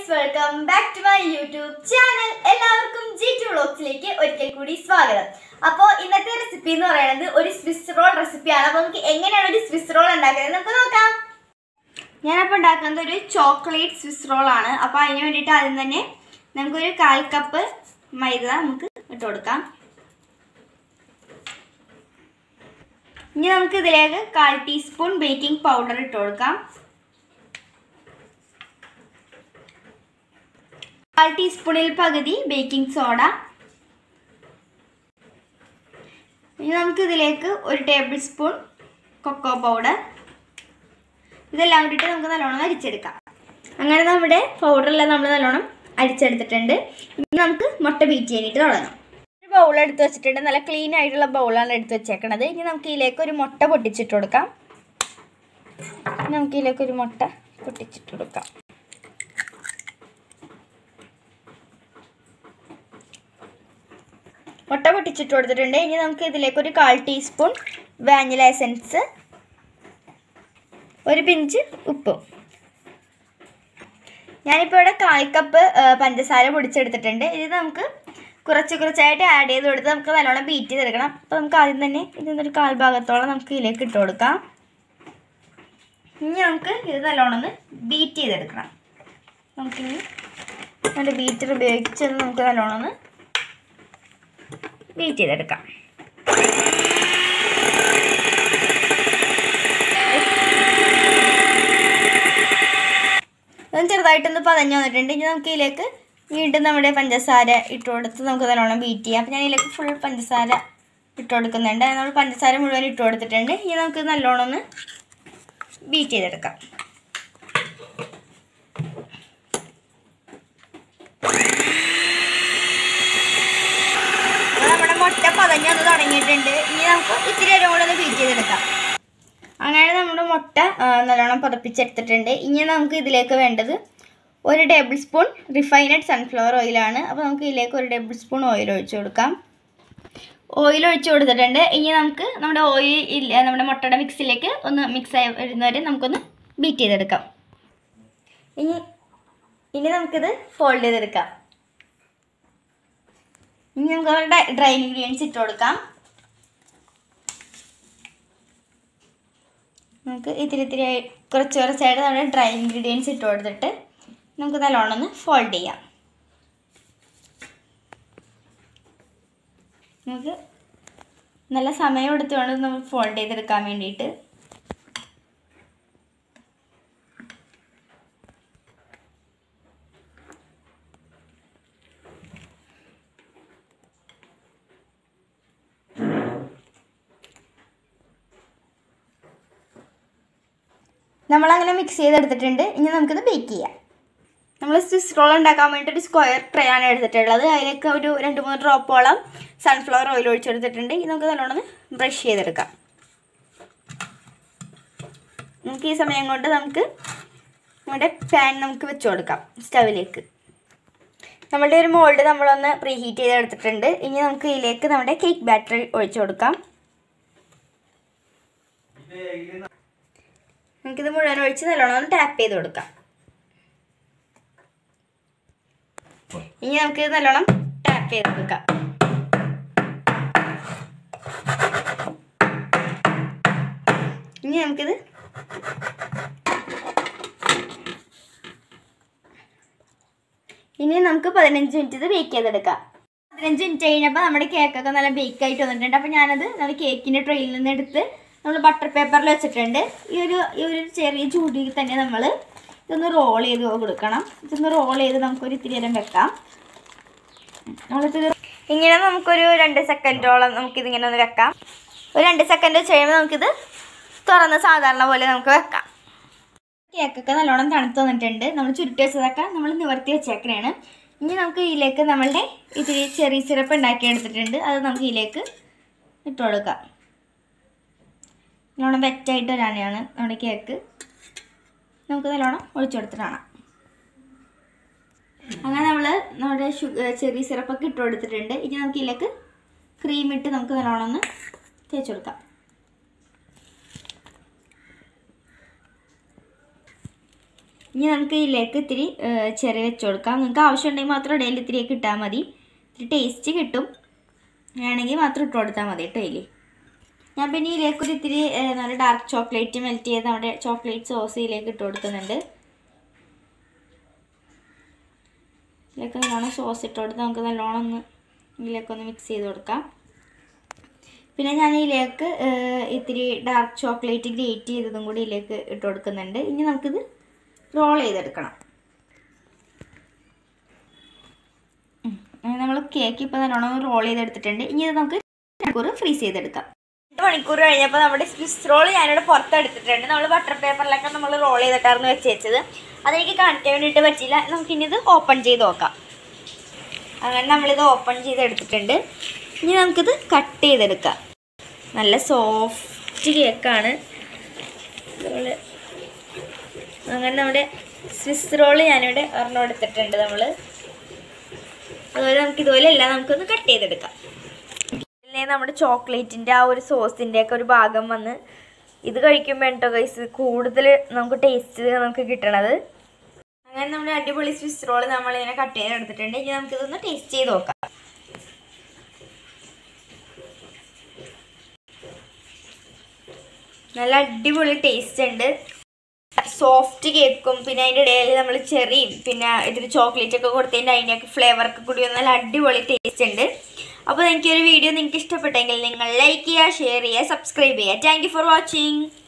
welcome back to my YouTube channel എല്ലാവർക്കും G two വ്ളോഗ്സിലേക്ക് ഒരിക്കൽ കൂടി സ്വാഗതം അപ്പോൾ ഇന്നത്തെ റെസിപ്പി എന്ന് പറയുന്നത് ഒരു സ്വിസ് റോൾ റെസിപ്പിയാണ് അപ്പോൾ നമുക്ക് എങ്ങനെയാണ് ഒരു സ്വിസ് റോൾ ഉണ്ടാക്കുന്നത് നമുക്ക് നോക്കാം ഞാനപ്പോൾ ഉണ്ടാക്കുന്നത് ഒരു ചോക്ലേറ്റ് സ്വിസ് റോൾ ആണ് അപ്പോൾ അതിന് വേണ്ടിയിട്ട് ആദ്യം തന്നെ നമുക്കൊരു കാൽ കപ്പ് മൈദ നമുക്ക് ഇട്ട് കൊടുക്കാം ഇനി നമുക്ക് ഇതിലേക്ക് കാൽ ടീസ്പൂൺ ബേക്കിംഗ് പൗഡർ ഇട്ട് കൊടുക്കാം കാൽ ടീസ്പൂണിൽ പകുതി ബേക്കിംഗ് സോഡ ഇനി നമുക്ക് ഇതിലേക്ക് ഒരു ടേബിൾ സ്പൂൺ കൊക്കോ പൗഡർ ഇതെല്ലാം കൂടിയിട്ട് നമുക്ക് നല്ലോണം അരിച്ചെടുക്കാം അങ്ങനെ നമ്മുടെ പൗഡറെല്ലാം നമ്മൾ നല്ലോണം അരിച്ചെടുത്തിട്ടുണ്ട് ഇനി നമുക്ക് മുട്ട ബീറ്റ് ചെയ്യാനായിട്ട് തുടങ്ങാം ഒരു ബൗൾ എടുത്ത് വെച്ചിട്ടുണ്ട് നല്ല ക്ലീൻ ആയിട്ടുള്ള ബൗളാണ് എടുത്ത് വെച്ചേക്കണത് ഇനി നമുക്ക് ഇതിലേക്ക് ഒരു മുട്ട പൊട്ടിച്ചിട്ട് കൊടുക്കാം നമുക്ക് ഇതിലേക്ക് ഒരു മുട്ട പൊട്ടിച്ചിട്ട് കൊടുക്കാം മുട്ട പൊട്ടിച്ചിട്ട് കൊടുത്തിട്ടുണ്ട് ഇനി നമുക്ക് ഇതിലേക്ക് ഒരു കാൽ ടീസ്പൂൺ വാനില എസൻസ് ഒരു പിഞ്ച് ഉപ്പും ഞാനിപ്പോൾ ഇവിടെ കാൽ കപ്പ് പഞ്ചസാര പൊടിച്ചെടുത്തിട്ടുണ്ട് ഇത് നമുക്ക് കുറച്ച് കുറച്ചായിട്ട് ആഡ് ചെയ്ത് കൊടുത്ത് നമുക്ക് നല്ലോണം ബീറ്റ് ചെയ്തെടുക്കണം അപ്പോൾ നമുക്ക് ആദ്യം തന്നെ ഇതിന്നൊരു കാൽ ഭാഗത്തോളം നമുക്ക് ഇതിലേക്ക് ഇട്ട് കൊടുക്കാം ഇനി നമുക്ക് ഇത് നല്ലോണം ഒന്ന് ബീറ്റ് ചെയ്തെടുക്കണം നമുക്കിനി നമ്മുടെ ബീറ്റർ ഉപയോഗിച്ച് നമുക്ക് നല്ലോണം ഒന്ന് ബീറ്റ് ചെയ്തെടുക്കാം ഒന്ന് ചെറുതായിട്ടൊന്ന് പതഞ്ഞു വന്നിട്ടുണ്ട് ഇനി നമുക്ക് ഇതിലേക്ക് വീണ്ടും നമ്മുടെ പഞ്ചസാര ഇട്ട് കൊടുത്ത് നമുക്ക് നല്ലോണം ബീറ്റ് ചെയ്യാം അപ്പോൾ ഞാൻ ഇതിലേക്ക് ഫുൾ പഞ്ചസാര ഇട്ട് കൊടുക്കുന്നുണ്ട് നമ്മൾ പഞ്ചസാര മുഴുവൻ ഇട്ട് കൊടുത്തിട്ടുണ്ട് ഇനി നമുക്ക് നല്ലോണം ഒന്ന് ബീറ്റ് ചെയ്തെടുക്കാം അപ്പോൾ നമ്മുടെ മുട്ട പതഞ്ഞ് വന്ന് തുടങ്ങിയിട്ടുണ്ട് ഇനി നമുക്ക് ഇത്തിരി നേരം കൂടെ ഒന്ന് ബീറ്റ് ചെയ്തെടുക്കാം അങ്ങനെ നമ്മുടെ മുട്ട ആ, നല്ലോണം പതപ്പിച്ചെടുത്തിട്ടുണ്ട് ഇനി നമുക്ക് ഇതിലേക്ക് വേണ്ടത് ഒരു ടേബിൾ സ്പൂൺ റിഫൈനഡ് സൺഫ്ലവർ ഓയിലാണ് അപ്പോൾ നമുക്ക് ഇതിലേക്ക് ഒരു ടേബിൾ സ്പൂൺ ഓയിൽ ഒഴിച്ചു കൊടുക്കാം ഓയിൽ ഒഴിച്ചു കൊടുത്തിട്ടുണ്ട് ഇനി നമുക്ക് നമ്മുടെ ഓയിൽ ഇല്ല നമ്മുടെ മുട്ടയുടെ മിക്സിലേക്ക് ഒന്ന് മിക്സ് ആയി വരുന്നവരെ നമുക്കൊന്ന് ബീറ്റ് ചെയ്തെടുക്കാം ഇനി ഇനി നമുക്കിത് ഫോൾഡ് ചെയ്തെടുക്കാം ഇനി നമുക്ക് ഡ്രൈ ഡ്രൈ ഇൻഗ്രീഡിയൻസ് ഇട്ട് കൊടുക്കാം നമുക്ക് ഇത്തിരി ഇത്തിരി ആയി- കുറച്ച് കുറച്ചായിട്ട് നമ്മുടെ ഡ്രൈ ഇൻഗ്രീഡിയൻസ് ഇട്ട് കൊടുത്തിട്ട് നമുക്ക് നല്ലോണം ഒന്ന് ഫോൾഡ് ചെയ്യാം നമുക്ക് നല്ല സമയം എടുത്ത് വേണം നമ്മൾ ഫോൾഡ് ചെയ്തെടുക്കാൻ വേണ്ടിയിട്ട് നമ്മളങ്ങനെ മിക്സ് ചെയ്തെടുത്തിട്ടുണ്ട് ഇനി നമുക്കിത് ബേക്ക് ചെയ്യാം നമ്മൾ സ്വിസ് റോൾ ഉണ്ടാക്കാൻ വേണ്ടി ഒരു സ്ക്വയർ ട്രേ ആണ് എടുത്തിട്ടുള്ളത് അതിലേക്ക് ഒരു രണ്ട് മൂന്ന് ഡ്രോപ്പോളം സൺഫ്ലവർ ഓയിൽ ഒഴിച്ചെടുത്തിട്ടുണ്ട് ഇനി നമുക്ക് നല്ലോണം ബ്രഷ് ചെയ്തെടുക്കാം നമുക്ക് ഈ സമയം കൊണ്ട് നമുക്ക് നമ്മുടെ പാൻ നമുക്ക് വെച്ച് കൊടുക്കാം സ്റ്റവിലേക്ക് നമ്മളുടെ ഒരു മോൾഡ് നമ്മളൊന്ന് പ്രീ ഹീറ്റ് ചെയ്തെടുത്തിട്ടുണ്ട് ഇനി നമുക്ക് ഇതിലേക്ക് നമ്മുടെ കേക്ക് ബാറ്ററി ഒഴിച്ചു കൊടുക്കാം നമുക്കിത് മുഴുവൻ ഒഴിച്ച് നല്ലോണം ഒന്ന് ടാപ്പ് ചെയ്ത് കൊടുക്കാം ഇനി നമുക്ക് ഇത് നല്ലോണം ടാപ്പ് ചെയ്ത് കൊടുക്കാം ഇനി നമുക്കിത് ഇനി നമുക്ക് പതിനഞ്ച് മിനിറ്റ് ഇത് ബേക്ക് ചെയ്തെടുക്കാം പതിനഞ്ച് മിനിറ്റ് കഴിഞ്ഞപ്പോൾ നമ്മുടെ കേക്കൊക്കെ നല്ല ബേക്ക് ആയിട്ട് വന്നിട്ടുണ്ട് അപ്പോൾ ഞാനത് നമ്മുടെ കേക്കിൻ്റെ ട്രെയിൽ നിന്ന് എടുത്ത് നമ്മൾ ബട്ടർ പേപ്പറിൽ വെച്ചിട്ടുണ്ട് ഈ ഒരു ഈ ഒരു ചെറിയ ചൂടിൽ തന്നെ നമ്മൾ ഇതൊന്ന് റോൾ ചെയ്ത് കൊടുക്കണം ഇതൊന്ന് റോൾ ചെയ്ത് നമുക്കൊരു ഇത്തിരി നേരം വെക്കാം നമ്മളിത് ഇങ്ങനെ നമുക്കൊരു രണ്ട് സെക്കൻഡോളം നമുക്കിതിങ്ങനെ ഒന്ന് വെക്കാം ഒരു രണ്ട് സെക്കൻഡ് കഴിയുമ്പോൾ നമുക്കിത് തുറന്ന് സാധാരണ പോലെ നമുക്ക് വെക്കാം കേക്കൊക്കെ നല്ലോണം തണുത്ത് വന്നിട്ടുണ്ട് നമ്മൾ ചുരുട്ടി വെച്ചതൊക്കെ നമ്മൾ നിവർത്തി വെച്ചേക്കണേണ് ഇനി നമുക്ക് ഇതിലേക്ക് നമ്മളുടെ ഇത്തിരി ചെറിയ സിറപ്പ് ഉണ്ടാക്കി എടുത്തിട്ടുണ്ട് അത് നമുക്ക് ഇതിലേക്ക് ഇട്ട് കൊടുക്കാം നല്ലോണം വെറ്റായിട്ട് വരാനാണ് നമ്മുടെ കേക്ക് നമുക്ക് നല്ലോണം ഒഴിച്ചു കൊടുത്തിട്ട് കാണാം അങ്ങനെ നമ്മൾ നമ്മുടെ ഷുഗർ ചെറിയ സിറപ്പൊക്കെ ഇട്ട് കൊടുത്തിട്ടുണ്ട് ഇനി നമുക്ക് ഇതിലേക്ക് ക്രീം ഇട്ട് നമുക്ക് നല്ലോണം ഒന്ന് തേച്ച് കൊടുക്കാം ഇനി നമുക്ക് ഇതിലേക്ക് ഇത്തിരി ചെറിയ വെച്ച് കൊടുക്കാം നിങ്ങൾക്ക് ആവശ്യമുണ്ടെങ്കിൽ മാത്രം ഇടയിൽ ഇത്തിരിയൊക്കെ ഇട്ടാൽ മതി ഇത്തിരി ടേസ്റ്റ് കിട്ടും വേണമെങ്കിൽ മാത്രം ഇട്ട് കൊടുത്താൽ മതി കേട്ടോ ഇതിൽ ഞാൻ പിന്നെ ഇതിലേക്ക് ഒരു ഇത്തിരി ഏഹ്, നല്ല ഡാർക്ക് ചോക്ലേറ്റ് മെൽറ്റ് ചെയ്ത് നമ്മുടെ ചോക്ലേറ്റ് സോസ് ഇതിലേക്ക് ഇട്ട് കൊടുക്കുന്നുണ്ട് ഇതിലേക്ക് നല്ലോണം സോസ് ഇട്ട് കൊടുത്ത് നമുക്ക് നല്ലോണം ഒന്ന് ഇതിലേക്ക് ഒന്ന് മിക്സ് ചെയ്ത് കൊടുക്കാം പിന്നെ ഞാൻ ഇതിലേക്ക് ഏഹ്, ഇത്തിരി ഡാർക്ക് ചോക്ലേറ്റ് ഗ്രേറ്റ് ചെയ്തതും കൂടി ഇതിലേക്ക് ഇട്ട് കൊടുക്കുന്നുണ്ട് ഇനി നമുക്കിത് റോൾ ചെയ്തെടുക്കണം നമ്മൾ കേക്ക് ഇപ്പോൾ നല്ലോണം റോൾ ചെയ്തെടുത്തിട്ടുണ്ട് ഇനി ഇത് നമുക്ക് മണിക്കൂർ ഫ്രീസ് ചെയ്തെടുക്കാം രണ്ട് മണിക്കൂർ കഴിഞ്ഞപ്പോൾ നമ്മുടെ സ്വിസ് റോൾ ഞാനിവിടെ പുറത്തെടുത്തിട്ടുണ്ട് നമ്മൾ ബട്ടർ പേപ്പറിലൊക്കെ നമ്മൾ റോൾ ചെയ്തിട്ടായിരുന്നു വെച്ച് വെച്ചത് അതെനിക്ക് കാണിക്കാൻ വേണ്ടിയിട്ട് പറ്റില്ല നമുക്കിനി ഇത് ഓപ്പൺ ചെയ്ത് നോക്കാം അങ്ങനെ നമ്മളിത് ഓപ്പൺ ചെയ്തെടുത്തിട്ടുണ്ട് ഇനി നമുക്കിത് കട്ട് ചെയ്തെടുക്കാം നല്ല സോഫ്റ്റ് കേക്കാണ് ഇതുപോലെ അങ്ങനെ നമ്മുടെ സ്വിസ് റോള് ഞാനിവിടെ ഒരെണ്ണം എടുത്തിട്ടുണ്ട് നമ്മൾ അതുപോലെ നമുക്ക് ഇതുപോലെ എല്ലാം നമുക്കൊന്ന് കട്ട് ചെയ്തെടുക്കാം ഇതിലെ നമ്മുടെ ചോക്ലേറ്റിൻ്റെ ആ ഒരു സോസിൻ്റെ ഒക്കെ ഒരു ഭാഗം വന്ന് ഇത് കഴിക്കുമ്പോൾ കേട്ടോ ഗൈസ് കൂടുതൽ നമുക്ക് ടേസ്റ്റ് നമുക്ക് കിട്ടണത് അങ്ങനെ നമ്മുടെ അടിപൊളി സ്വിസ് റോള് നമ്മളിങ്ങനെ കട്ട് ചെയ്തെടുത്തിട്ടുണ്ട് ഇനി നമുക്കിതൊന്ന് ടേസ്റ്റ് ചെയ്ത് നോക്കാം നല്ല അടിപൊളി ടേസ്റ്റ് ഉണ്ട് സോഫ്റ്റ് കേക്കും പിന്നെ അതിൻ്റെ ഇടയിൽ നമ്മൾ ചെറിയും പിന്നെ ഇതിൽ ചോക്ലേറ്റ് ഒക്കെ കൊടുത്തതിൻ്റെ അതിൻ്റെയൊക്കെ ഫ്ലേവറൊക്കെ കൂടി വന്ന് നല്ല അടിപൊളി ടേസ്റ്റ് ഉണ്ട് അപ്പോൾ എനിക്കൊരു വീഡിയോ നിങ്ങൾക്ക് ഇഷ്ടപ്പെട്ടെങ്കിൽ നിങ്ങൾ ലൈക്ക് ചെയ്യുക ഷെയർ ചെയ്യുക സബ്സ്ക്രൈബ് ചെയ്യുക താങ്ക് ഫോർ വാച്ചിങ്